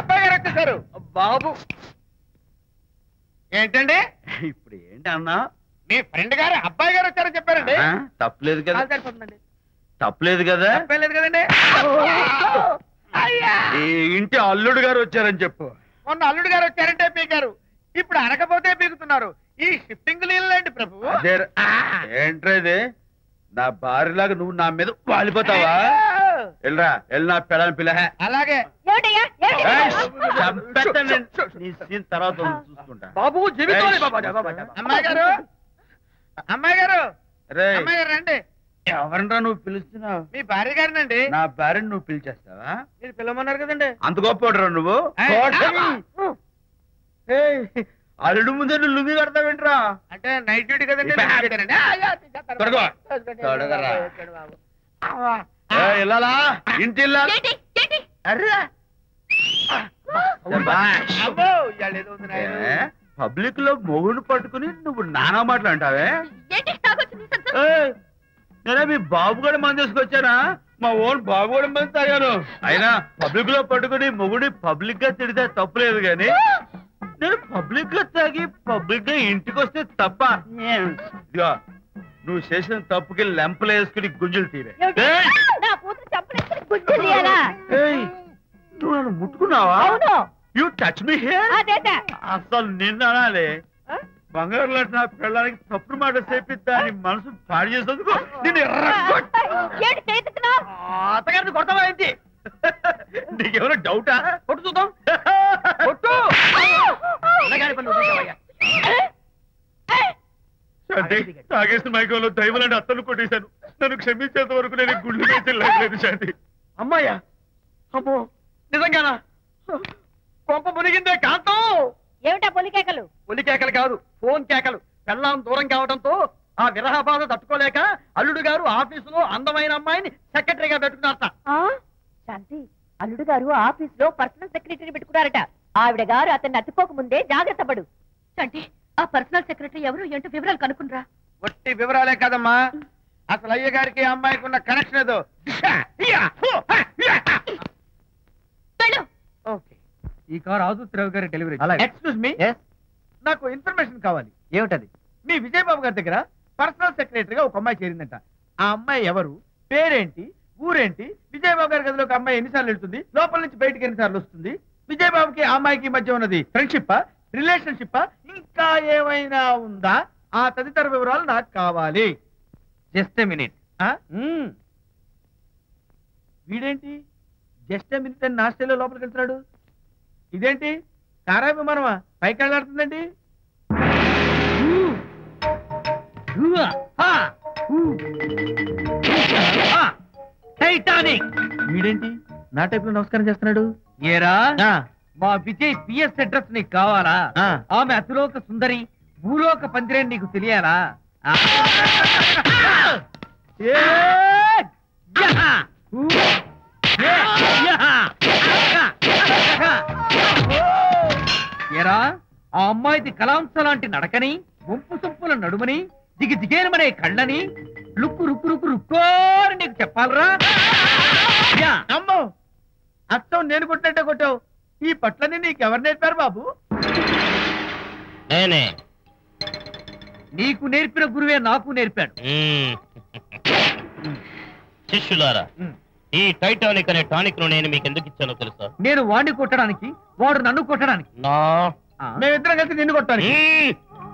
అబ్బాయి గారు వచ్చేసారు బాబు ఏంటండి ఇప్పుడు ఏంటి అన్నా మీ ఫ్రెండ్ గారు అబ్బాయి గారు వచ్చారని చెప్పారండి ఆ? తప్పలేదు కదా కాలు సరిపోతుందండి తప్పలేదు కదా తప్పేలేదు కదండి అయ్యా ఈ ఇంటి అల్లుడు గారు వచ్చారని చెప్పు మొన్న అల్లుడు గారు వచ్చారంటే పీకారు ఇప్పుడు అనకపోతే పీకుతున్నారు ఈ షిఫ్టింగ్ నీళ్ళండి ప్రభు అదే ఏంట్రా ఇది నా భార్యలాగా నువ్వు నా మీద వాలిపోతావా వెళ్ళరా వెళ్ళి నా పెళ్ళని పిల్ల అలాగే ఏమిటయ్యా ఏమిటి? చంపేస్తాను నేను. నీ సీన్ తర్వాత ఉంది, చూసుకుంటా బాబు జీవితంలో బాబా, బాబా, బాబా. అమ్మాయి గారు అమ్మాయి గారు రే అమ్మాయి గారు రండి ఎవరినరా నువ్వు పిలుస్తున్నావు మీ భార్య గారినండి నా భార్యను నువ్వు పిలిచేస్తావా మీరు పిలవమన్నారు కదండి అంత గొప్ప నువ్వు ఏయ్, కోటమి. ఏయ్, అల్లుడు ముందే నువ్వు లుంగి కడతావేంట్రా అంటే నైట్ డ్యూటీ కదండి ఇప్పుడు night duty నండి. ఆ, యా, తీసేస్తారు. తొడగో. తొడగండి. తొడగరా. వచ్చాడు బాబు. అవ్వా. ఏయ్, ఇల్లాలా ఇంటి ఇల్లాలా? ఏంటి ఏంటి అర్రే శభాష్. అబ్బో, ఇవాళ ఏదో ఉంది నాయన. ఏ, పబ్లిక్ లో మొగుడు పట్టుకుని నువ్వు నానా మాటలు అంటావే ఏంటి తాగొచ్చింది సంతోషం? ఏయ్, నేనే మీ బాబు కూడా మంది తీసుకొచ్చానా మా ఓన్ బాబు కూడా మంది తాగాను అయినా పబ్లిక్ లో పట్టుకుని మొగుడి పబ్లిక్ గా తిడితే తప్పులేదు గాని నేను పబ్లిక్ గా తాగి పబ్లిక్ గా ఇంటికి వస్తే తప్ప ఇదిగో నువ్వు చేసిన తప్పుకి లెంపలు వేసుకుని గుంజులు తీరే ఏమిటి? ఏయ్, నా కూతురు చంపలేసుకుని గుజ్జు తీయాలా? ఏయ్, నువ్వు నన్ను ముట్టుకున్నావా అవును యూ టచ్ మీ హియర్ అదేట అసలు నిన్న అనాలి బంగారు లాంటి నా పిల్లలకి తప్పుడు మాట చెప్పి దాని మనసు పాడు చేసేందుకు నేను ఏంటి చేతుకున్నావు అత్తగారిని కొడతావా ఏంటి నీకేమైనా డౌటా కొట్టు చూద్దాం కొట్టు అన్నగారి పనులు చూసావయ్యా. శాంతి తాగేసిన మైకంలో దైవలాంటి అత్తను కొట్టేశాను నన్ను క్షమించేంత వరకు నేను ఈ గుళ్ళు వేసి లేదు శాంతి అమ్మాయ్యా అమ్మో నిజంగానా కొంప మునిగిందే కాంతం ఏమిటా పొలికేకలు ఒలి కేకలు కాదు ఫోన్ కేకలు పెళ్ళాం దూరం కావడంతో ఆ విరహ బాధ తట్టుకోలేక అల్లుడు గారు ఆఫీసులో అందమైన అమ్మాయిని సెక్రటరీగా పెట్టుకున్నారట ఆ? శాంతి అల్లుడు గారు ఆఫీస్ లో పర్సనల్ సెక్రటరీ పెట్టుకున్నారట ఆవిడ గారు అతన్ని అతుక్కోక ముందే జాగ్రత్త పడు శాంతి ఆ పర్సనల్ సెక్రటరీ ఎవరు ఏంటో వివరాలు కనుక్కునరా వట్టి వివరాలే కదమ్మా అసలు అయ్య గారికి ఆ అమ్మాయికి ఉన్న కనెక్షన్ ఏదో వెళ్ళు ఓకే ఈ కార్ ఆదుత్రావు గారి డెలివరీ ఎక్స్క్యూజ్ మీ నాకు ఇన్ఫర్మేషన్ కావాలి ఏమిటది మీ విజయబాబు గారి దగ్గర పర్సనల్ సెక్రటరీగా ఒక అమ్మాయి చేరిందంట ఆ అమ్మాయి ఎవరు పేరేంటి ఊరేంటి విజయబాబు గారి గదిలోకి అమ్మాయి ఎన్నిసార్లు వెళ్తుంది లోపల నుంచి బయటికి ఎన్నిసార్లు వస్తుంది విజయబాబుకి ఆ అమ్మాయికి మధ్య ఉన్నది ఫ్రెండ్షిప్ రిలేషన్షిప్ ఇంకా ఏమైనా ఉందా ఆ తదితర వివరాలు నాకు కావాలి జస్ట్ మినిట్ ఆ? వీడేంటి జస్ట్ మినిట్ అని నాస్టేలో లోపలికి వెళ్తున్నాడు ఇదేంటి కారా విమానమా పైకి వెళ్ళాడుతుందండి టైటానిక్ వీడేంటి నా టైప్ లో నమస్కారం చేస్తున్నాడు ఏరా ఆ, మా విజయ్ పిఎస్ అడ్రస్ నీకు కావాలా ఆ. ఆమె అతిలోక సుందరి భూలోక పందిరేని నీకు తెలియాలా ఆ. ఏ! యహ! ఊ! ఏ! యహ! యహ! ఏరా ఆ అమ్మాయిది కలాంస లాంటి నడకని వంపు సొంపుల నడుమని దిగి దిగేనమనే కళ్ళని లుక్కు రుక్కు రుక్కు రుక్కోని నీకు చెప్పాలరా యా! అమ్మో అత్తం నేను కొట్టినట్టే కొట్టావు ఈ పట్లని నీకెవరు నేర్పారు బాబు నేనే నీకు నేర్పిన గురువే నాకు నేర్పాడు మ్మ్. శిష్యులారా ఈ టైటానిక్ అనే టానిక్ ను నేను మీకు ఎందుకు ఇచ్చానో తెలుసా నేను వాడిని కొట్టడానికి వాడు నన్ను కొట్టడానికి నా ఆ? మేమిద్దరం కలిసి నిన్ను కొట్టాలి మ్మ్.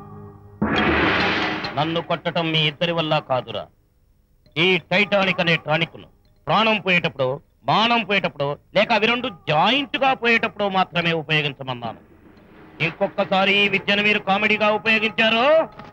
నన్ను కొట్టడం మీ ఇద్దరి వల్ల కాదురా ఈ టైటానిక్ అనే టానిక్ ను ప్రాణం పోయేటప్పుడు మానం పోయేటప్పుడు లేక అవి రెండు జాయింట్ గా పోయేటప్పుడు మాత్రమే ఉపయోగించమన్నాను ఇంకొకసారి ఈ విద్యను మీరు కామెడీగా ఉపయోగించారు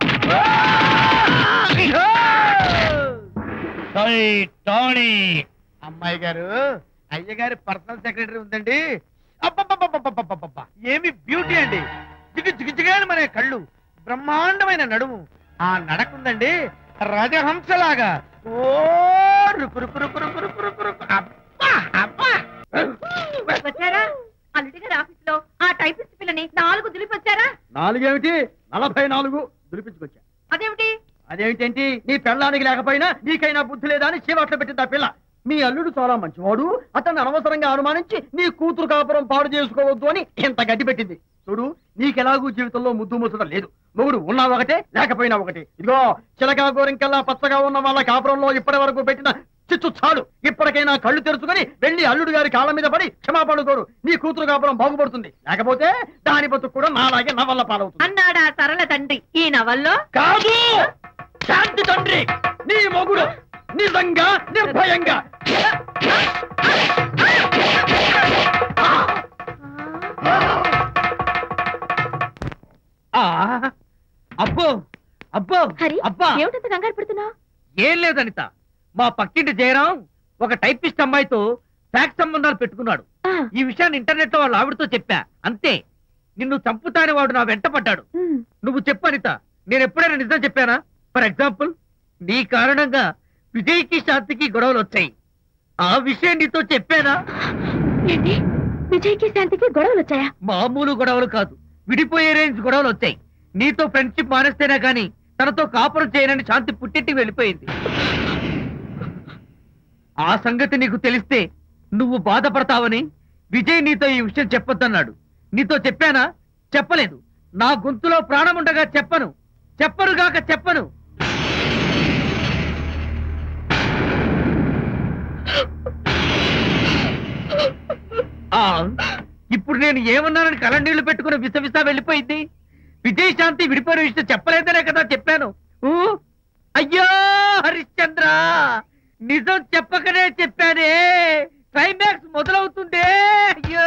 టైటానిక్ అమ్మాయి గారు అయ్య గారి పర్సనల్ సెక్రటరీ ఉందండి అబ్బబ్బబ్బబ్బబ్బబ్బబ్బబ్బ. ఏమి బ్యూటీ అండి జిగి జిగి జిగాని మన కళ్ళు బ్రహ్మాండమైన నడుము ఆ నడకుందండి రజహంసలాగా ఓ రుకు రుకు రుకు రుకు రుకు రుకు రుకు. అబ్బా అబ్బా వచ్చారా అల్లుడి గారి ఆఫీస్ లో ఆ టైపిస్ట్ పిల్లని నాలుగు దులిపి వచ్చారా నాలుగేమిటి నలభై నాలుగు దులిపించుకొచ్చా అదేమిటి అదేమిటేంటి నీ పెళ్ళానికి లేకపోయినా నీకైనా బుద్ధి లేదా అని చీవాట్లో పెట్టింది ఆ పిల్ల మీ అల్లుడు చాలా మంచివాడు అతన్ని అనవసరంగా అనుమానించి నీ కూతురు కాపురం పాడు చేసుకోవద్దు అని ఇంత గడ్డి పెట్టింది చూడు నీకెలాగూ జీవితంలో ముద్దు ముచ్చట లేదు మొగుడు ఉన్నా ఒకటే లేకపోయినా ఒకటే ఇదిగో చిలకా గోరింకల్లా పచ్చగా ఉన్న వాళ్ళ కాపురంలో ఇప్పటి వరకు పెట్టిన చిచ్చు చాలు ఇప్పటికైనా కళ్ళు తెరుచుకొని వెళ్ళి అల్లుడు గారి కాళ్ళ మీద పడి క్షమాపణ కోరు నీ కూతురు కాపురం బాగుపడుతుంది లేకపోతే దాని బతుకు కూడా నాలాగే నవల్ల పాలవుతుంది అన్నాడా సరళ తండ్రి ఈ నవల్లో కాదు శాంతి తండ్రి నీ మొగుడు నిజంగా నిర్భయంగా ఆ అబ్బో అబ్బో హరి అబ్బా ఏమిటంత కంగారు పడుతున్నావు ఏం లేదు అనిత మా పక్కింటి జయరాం ఒక టైపిస్ట్ అమ్మాయితో ఫ్యాక్స్ సంబంధాలు పెట్టుకున్నాడు ఈ విషయాన్ని ఇంటర్నెట్ లో వాళ్ళ ఆవిడతో చెప్పా అంతే నిన్ను చంపుతాని వాడు నా వెంట పడ్డాడు నువ్వు చెప్పు అనిత నేను ఎప్పుడైనా నిజం చెప్పానా ఫర్ ఎగ్జాంపుల్ నీ కారణంగా విజయ్కి శాంతికి గొడవలు వచ్చాయి ఆ విషయం నీతో చెప్పానా ఏంటి విజయ్కి శాంతికి గొడవలు వచ్చాయా మామూలు గొడవలు కాదు విడిపోయే రేంజ్ గొడవలు వచ్చాయి నీతో ఫ్రెండ్షిప్ మానేస్తేనే గాని తనతో కాపురం చేయనని శాంతి పుట్టింటికి వెళ్ళిపోయింది ఆ సంగతి నీకు తెలిస్తే నువ్వు బాధపడతావని విజయ్ నీతో ఈ విషయం చెప్పొద్దన్నాడు నీతో చెప్పానా చెప్పలేదు నా గొంతులో ప్రాణం ఉండగా చెప్పను చెప్పనుగాక చెప్పను ఆ ఇప్పుడు నేను ఏమన్నానని కళ్ళనీళ్లు పెట్టుకుని విసవిస వెళ్ళిపోయింది విజయశాంతి విడిపోయిన విషయం చెప్పలేదనే కదా చెప్పాను ఊ, అయ్యో హరిశ్చంద్ర నిజం చెప్పకనే చెప్పానే క్లైమాక్స్ మొదలవుతుందే అయ్యో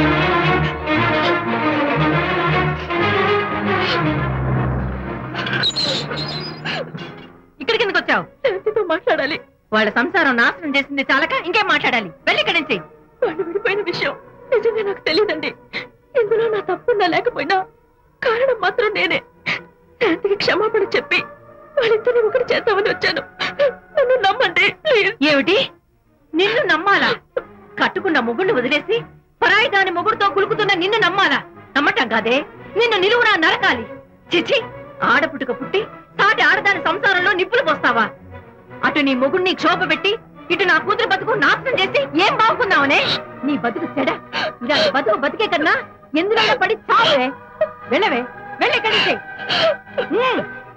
ఇక్కడికి ఎందుకు వచ్చావు శాంతితో మాట్లాడాలి వాళ్ళ సంసారం నాశనం చేసింది చాలక ఇంకేం మాట్లాడాలి వెళ్ళి ఇక్కడి నుంచి వాళ్ళు విడిపోయిన విషయం నిజంగా నాకు తెలియదండి ఇందులో నా తప్పుందా లేకపోయినా కారణం మాత్రం నేనే శాంతికి క్షమాపణ చెప్పి వాళ్ళిద్దరిని ఒకటి చేద్దామని వచ్చాను నన్ను నమ్మండి ఏమిటి నిన్ను నమ్మాలా కట్టుకున్న మొగుడిని వదిలేసి పరాయి దాని మొగుడుతో కులుకుతున్న నిన్ను నమ్మాలా నమ్మటం కాదే నిన్ను నిలువురా నరకాలి చిచి ఆడపుట్టుక పుట్టి సాటి ఆడదాని సంసారంలో నిప్పులు పోస్తావా అటు నీ మొగుడిని క్షోభ పెట్టి ఇటు నా కూతురు బతుకు నాశనం చేసి ఏం బాగుకున్నావనే నీ బతుకు చెడ ఇలా బతుకు బతికే కన్నా ఎందులో పడి చావే వెళ్ళవే వెళ్ళి ఇక్కడి నుంచి. ఉమ్.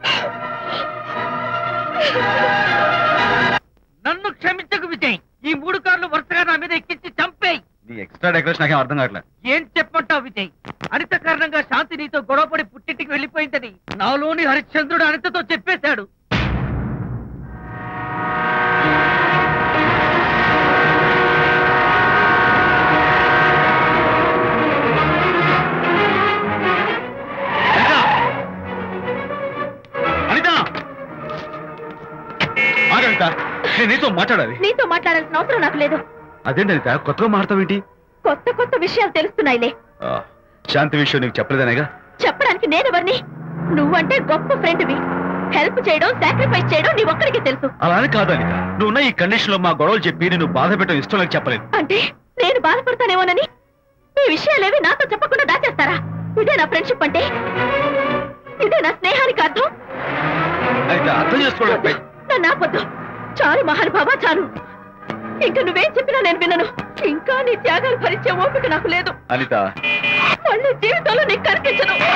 నన్ను క్షమించకు విజయ్ ఈ మూడు కార్లు వరుసగా నా మీద ఎక్కించి చంపేయి నీ ఎక్స్ట్రా డెకరేషన్ నాకేం అర్థం కావట్లేదు ఏం చెప్పంటావు విజయ్ అనిత కారణంగా శాంతి నీతో గొడవపడి పుట్టింటికి వెళ్ళిపోయిందని నాలోని హరిశ్చంద్రుడు అనితతో చెప్పేశాడు అనిత ఆగనిత నేను నీతో మాట్లాడాలి నీతో మాట్లాడాల్సిన అవసరం నాకు లేదు అదేంటి అనిత కొత్తగా మాట్లాడతావేంటి కొత్త కొత్త విషయాలు తెలుస్తున్నాయిలే ఆ, శాంతి విషయం నీకు చెప్పలేదనేగా చెప్పడానికి నేనెవరిని నువ్వంటే గొప్ప ఫ్రెండ్వి హెల్ప్ చేయడం సాక్రిఫైస్ చేయడం నీ ఒక్కడికి తెలుసు అలానే కాదు అనిత నువ్వు ఉన్న ఈ కండిషన్ లో మా గొడవలు చెప్పి నేను బాధ పెట్టడం ఇష్టం నాకు చెప్పలేదు అంటే నేను బాధపడతానేమోనని ఈ విషయాలేవి నాతో చెప్పకుండా దాచేస్తారా ఇదే నా ఫ్రెండ్షిప్ అంటే ఇదే నా స్నేహానికి అర్థం అనిత అర్థం చేసుకోవడం వద్దు, నన్ను ఆపొద్దు చాలు మహానుభావ చాలు ఇంకా నువ్వేం చెప్పినా నేను వినను ఇంకా నీ త్యాగాలు భరించే ఓపిక నాకు లేదు అనిత మళ్ళీ జీవితంలో నీకు కనిపించను